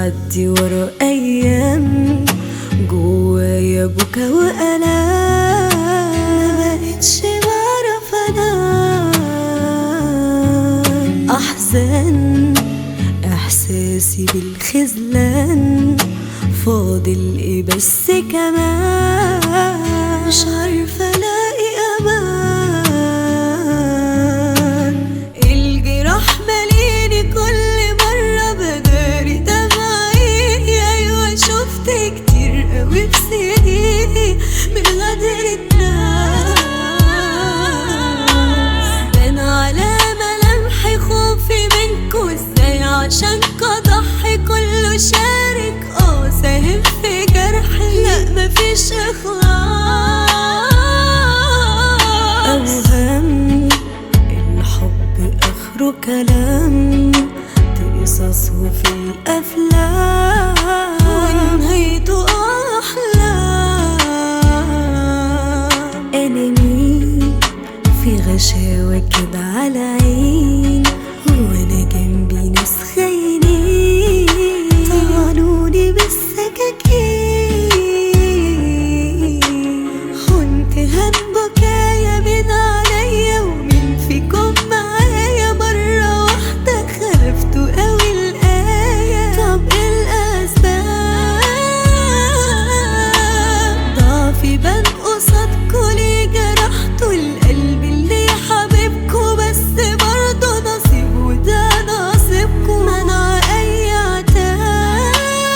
بتعدي ورا أيام جوايا بكا وألام مبقتش بعرف أنام أحزان إحساسي بالخذلان فاضل إيه بس كمان مش عارفة ألاقي أمان الجراح ماليني كل مرة بداري دمعي أيوة شفت كتير قوي في سنيني من غدر الناس بان على ملامحي خوفي منكو ازاي عشان اضحي كله شارك اه ساهم في جرحي لا مفيش اخلاص اوهام الحب اخره كلام قصص وفي الافلام ونهايته احلام انمي في غشاوة كده على عين وانا جنبي ناس خاينين طعنوني بالسكاكين كنت هم بكايا من عليا ومين فيكم معايا مرة واحدة خلفتوا قوي الآية طب إيه الأسباب ضعفي بان قصادكوا ليه جرحتوا القلب اللي حبيبكوا بس برضه نصيب وده نصيبكوا منع أي عتاب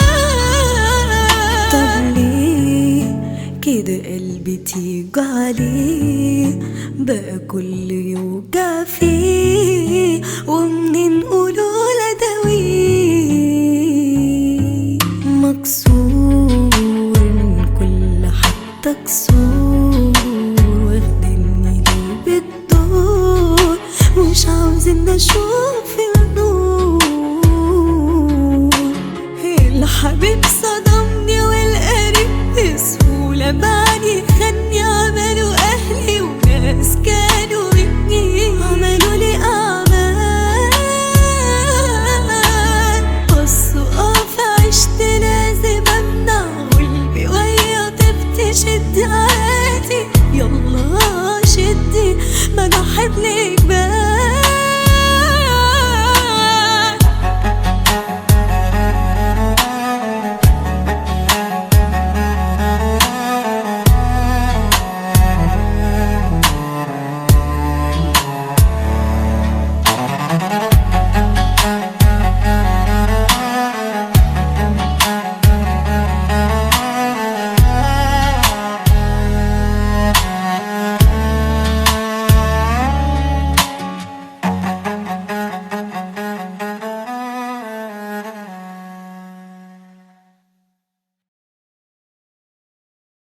طب ليه كده قلبي تيجي عليه بقى كل يوجع فيه ومنين قولوا لداويه مكسور من كل حتى كسور واخدني ليه بالدور مش عاوزين اشوف